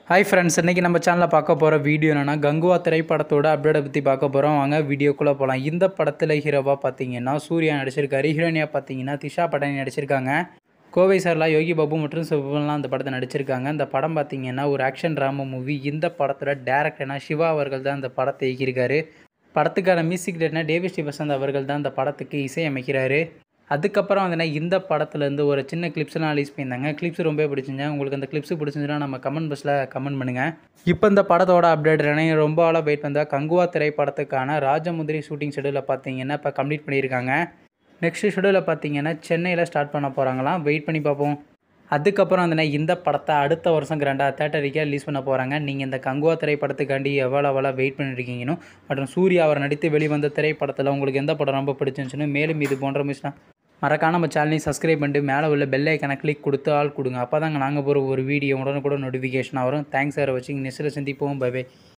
hi friends இன்றைக்கி நம்ம சேனலில் பார்க்க போகிற வீடியோ என்னென்னா கங்குவா திரைப்படத்தோட அப்டேட்டை பற்றி பார்க்க போகிறோம் வாங்க வீடியோக்குள்ளே போகலாம் இந்த படத்தில் ஹீரோவாக பார்த்தீங்கன்னா சூர்யா நடிச்சிருக்காரு ஹீரோனியாக பார்த்தீங்கன்னா திஷா பட்டானி நடிச்சிருக்காங்க கோவை சார்லா யோகி பாபு மற்றும் சிவன்லாம் அந்த படத்தை நடிச்சிருக்காங்க இந்த படம் பார்த்தீங்கன்னா ஒரு ஆக்ஷன் ட்ராமா மூவி இந்த படத்தோட டேரக்டர்னா சிவா அவர்கள் தான் இந்த படத்தை இயக்கியிருக்காரு படத்துக்கான மியூசிக் டேட்னா டேவிஸ் டி வசந்த் அவர்கள் தான் இந்த படத்துக்கு இசையமைக்கிறாரு அதுக்கப்புறம் வந்து இந்த படத்துலேருந்து ஒரு சின்ன கிளிப்ஸ்லாம் ரிலீஸ் பண்ணியிருந்தாங்க கிளிப்ஸ் ரொம்ப பிடிச்சிருந்தேன் உங்களுக்கு அந்த கிளிப்ஸ் பிடிச்சிருந்துச்சுன்னா நம்ம கமெண்ட் பாக்ஸில் கமெண்ட் பண்ணுங்கள் இப்போ இந்த படத்தோட அப்டேட் என்ன ரொம்ப ஆளாக வெயிட் வந்தால் கங்குவா திரைப்படத்துக்கான ராஜமுந்திரி ஷூட்டிங் ஷெடியூலில் பார்த்தீங்கன்னா இப்போ கம்ப்ளீட் பண்ணியிருக்காங்க நெக்ஸ்ட் ஷெடியூலில் பார்த்தீங்கன்னா சென்னையில் ஸ்டார்ட் பண்ண போகிறாங்களாம் வெயிட் பண்ணி பார்ப்போம் அதுக்கப்புறம் வந்து இந்த படத்தை அடுத்த வருஷம் கிராண்டாக தேட்டரிக்கே ரிலீஸ் பண்ண போகிறாங்க நீங்கள் இந்த கங்குவா திரைப்படத்துக்காண்டி எவ்வளோ எவ்வளோ வெயிட் பண்ணிருக்கீங்கன்னு மற்றும் சூர்யா அவர் நடித்து வெளிவந்த திரைப்படத்தில் உங்களுக்கு எந்த படம் ரொம்ப பிடிச்சிருந்துச்சுன்னு மேலும் இது போன்ற மிஸ்னா மறக்காம நம்ம சேனலையும் சப்ஸ்கிரைப் பண்ணிட்டு மேலே உள்ள பெல் ஐக்கனை கிளிக் கொடுத்து ஆள் கொடுங்க அப்போ தாங்க நாங்கள் போகிற ஒரு வீடியோ உடனுக்குடன் நோட்டிஃபிகேஷன் வரும் தேங்க்ஸ் சார் வச்சு நெக்ஸ்ட்டில் சந்திப்போம் பை பை